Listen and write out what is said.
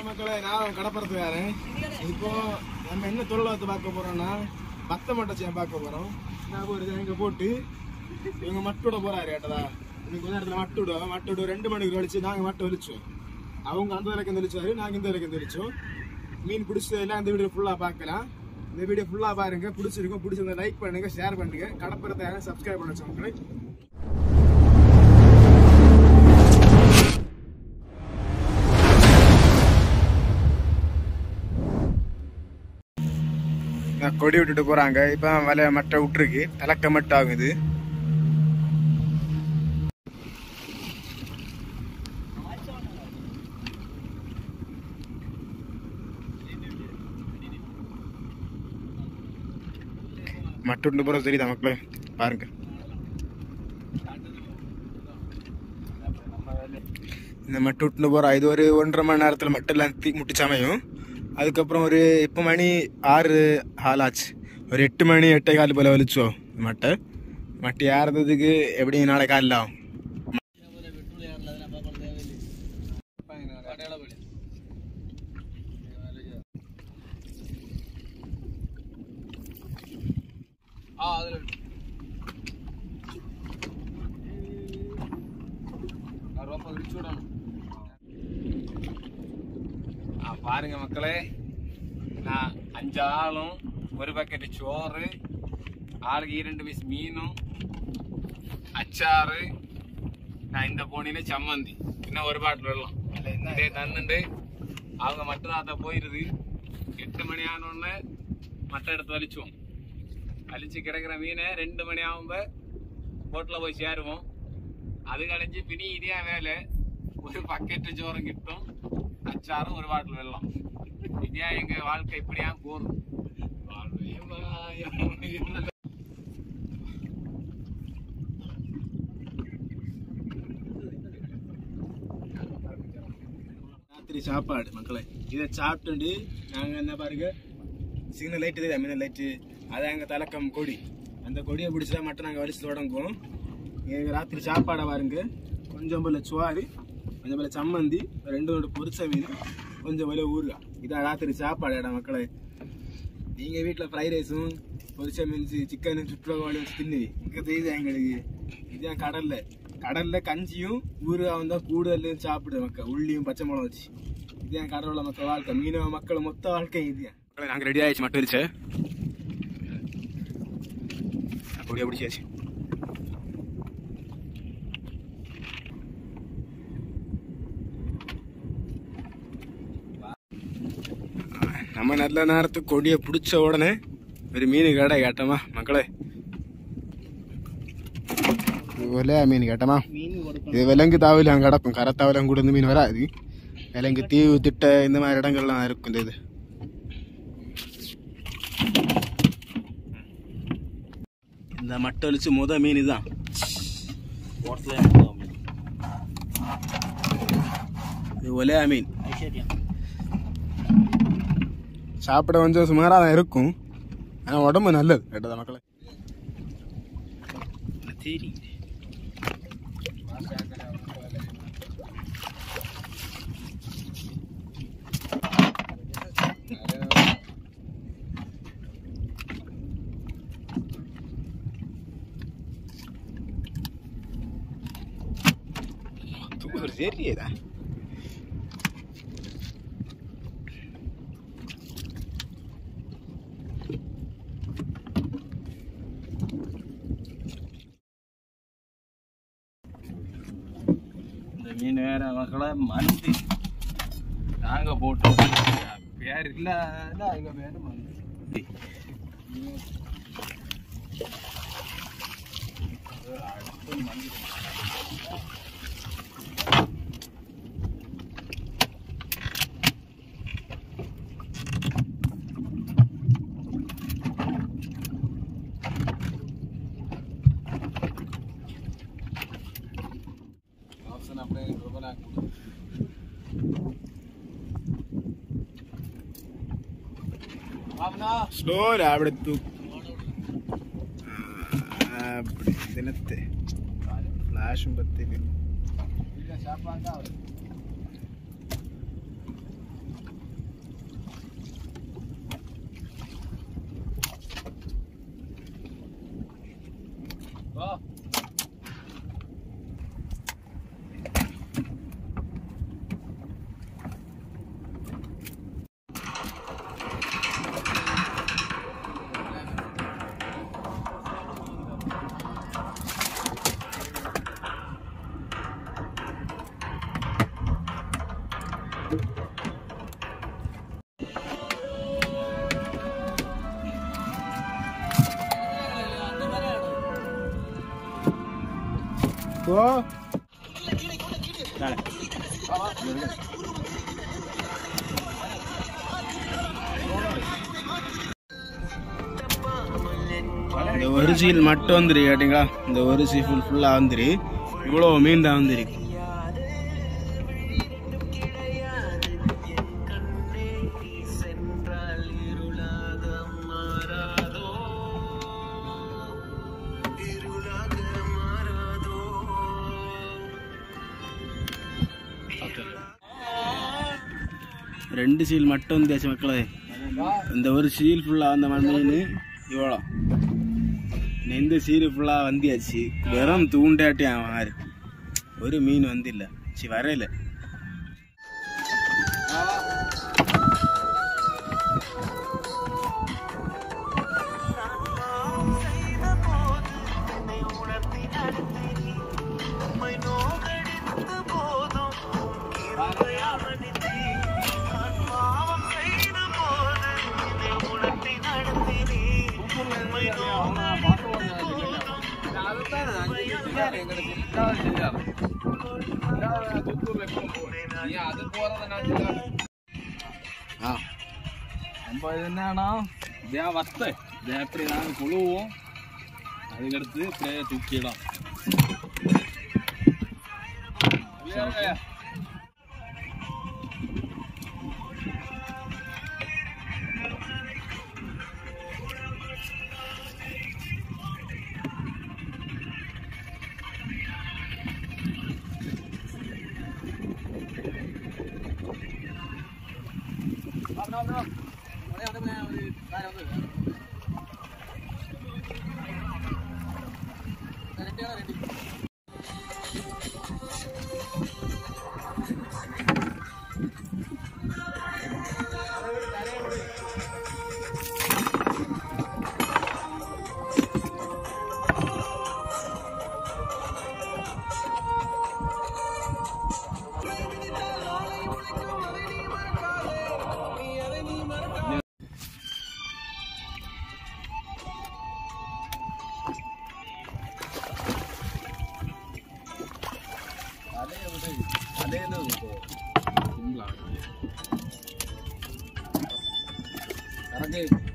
வணக்கம் மக்களே நான் கடப்பறத்துக்காரன் இப்போ நம்ம என்ன தொழிலாளத்தை பார்க்க போறோம்னா பத்த மட்டை செய்ய பார்க்க போறோம் நான் ஒரு இங்க போட்டு இவங்க மட்டோட போறாரு கேட்டதா இன்னைக்கு கொஞ்ச நேரத்தில் மட்டு விடுவோம் மட்டு விடுவோம் ரெண்டு மணிக்கு வலிச்சு நாங்கள் மட்டும் வலிச்சோம் அவங்க அந்த வரைக்கும் தெளிச்சாரு நாங்கள் இந்த வரைக்கும் தெளிச்சோம் மீன் பிடிச்சதெல்லாம் இந்த வீடியோ ஃபுல்லாக பார்க்கலாம் இந்த வீடியோ ஃபுல்லாக பாருங்க பிடிச்சிருக்கும் பிடிச்சிருந்தா லைக் பண்ணுங்க ஷேர் பண்ணுங்க கடப்பறத்தை சப்ஸ்கிரைப் பண்ண சொல்லுங்க நான் கொடி விட்டுட்டு போறாங்க இப்ப வலை மட்டை விட்டுருக்கு தலக்க மட்டும் ஆகுது மட்டை விட்டு போறது தெரியுதா மக்களே பாருங்க இந்த மட்டை விட்டு போற இது ஒரு ஒன்றரை மணி நேரத்துல மட்டும் எல்லாம் தீ முட்டிச்சு அமையும் அதுக்கப்புறம் ஒரு இப்போ மணி ஆறு ஆளாச்சு ஒரு எட்டு மணி எட்டே கால் போல வலிச்சோம் மட்டை மட்டை ஏறதுக்கு எப்படி நாளை காலில் ஆகும் ஆ, பாருங்க மக்களே நான் அஞ்சு ஆளும் ஒரு பக்கெட் சோறு ஆளுக்கு இரண்டு பீஸ் மீனும் அச்சாறு நான் இந்த போனில சம்மந்தி இன்னும் ஒரு பாட்டில் வெள்ளம் இதே தந்துண்டு அவங்க மட்டும் அதை போயிருது எட்டு மணி ஆனோடனே மட்டை எடுத்து வலிச்சுவோம் வலிச்சு கிடக்கிற மீனை ரெண்டு மணி ஆகும்ப போட்டில் போய் சேருவோம் அது கழிஞ்சு பினி இதே வேலை ஒரு பக்கெட்டு சோறும் கிட்டும் அச்சாரும் ஒரு பாட்டில் வெள்ளம் இதே எங்க வாழ்க்கை இப்படியா போகும் வாழ்வே மாயம். ராத்திரி சாப்பாடு மக்களே இதை சாப்பிட்டுண்டு நாங்கள் என்ன பாருங்க சிக்னல் லைட்டு தெரியுது மீன் லைட்டு அது எங்கள் தலக்கம் கொடி அந்த கொடியை பிடிச்சா மட்டும் நாங்கள் வலிச்சு தொடங்குவோம் எங்கள் ராத்திரி சாப்பாடை பாருங்க கொஞ்சம் போல சுவாரி கொஞ்சம் போல சம்மந்தி ரெண்டு ரெண்டு பொரிச்ச மீன் கொஞ்சம் போல ஊறுகாய் இதான் ராத்திரி சாப்பாடு இடம் மக்களே நீங்கள் வீட்டில் ஃப்ரைட் ரைஸும் பொரிச்ச மீன் சிக்கனு சுற்றுலாவாளி வச்சு தின்னுவி இங்கே தெரியுது எங்களுக்கு இதுதான் கடல்ல கடல்ல கஞ்சியும் ஊறுகாவும் தான் கூடுதல் சாப்பிடுது மக்கள் உள்ளியும் பச்சை மிளகா வச்சு இதுதான் கடலோட மக்கள் வாழ்க்கை மீனவ மக்கள் மொத்த வாழ்க்கை இதுதான் நாங்கள் ரெடி ஆயிடுச்சு மட்டும் இருச்சு அப்படியே பிடிச்சாச்சு நம்ம நல்ல நேரத்துக்கு கொடியை பிடிச்ச உடனே ஒரு மீன் கடை கேட்டோமா மக்களே இதுപോലെ மீன் கேட்டோமா இது விலங்கு தாவல் அங்கே கிடக்கும் கரை தாவலம் கூட இந்த மீன் வராது விலங்கு தீவு திட்ட இந்த மாதிரி இடங்கள்லாம் இருக்கும் இந்த இது இந்த மட்டை வலிச்சு முத மீன் இதுதான் இது ஒலையா மீன் சாப்பிட கொஞ்சம் சுமாராக தான் இருக்கும் ஆனால் உடம்பு நல்லது கேட்டதா மக்களே தூக்குற சரியேதா இந்த மீன் வேற மக்களை மந்தி நாங்க போட்டோம் பேர் இல்ல எங்க பேரு மந்தி ஆப்ஷன் அப்படியே ரொம்ப நாள் ஆவனா ஸ்லோல அப்படி தூ அப்படி தினத்தை ஃப்ளாஷும் பத்தி இல்ல சாப்பாண்டா போ தாழ. இந்த ஒரு சீல் மட்டும் வந்துரு கேட்டீங்களா இந்த ஒரு சீல் ஃபுல் ஃபுல்லாக வந்துரு இவ்வளோ மீன் தான் வந்துருக்கு ரெண்டு சீல் மட்டும் வந்தாச்சு மக்களே இந்த ஒரு சீல் ஃபுல்லாக வந்த மீன் இவ்வளோ இன்னும் இந்த சீல் ஃபுல்லாக வந்தியாச்சு வெறும் தூண்டாட்டி ஆறு ஒரு மீன் வந்தில்ல சி வரையில அது போறத நான் சொல்லுவேன் ஆ நம்ம இது என்னன்னா இதே வத்தை இதே எப்படி நாங்கள் கொழுவோம் அதுக்கடுத்து இப்படியே தூக்கிடலாம் அதே விடு அதே இது சிம்பிளா கரெக்டு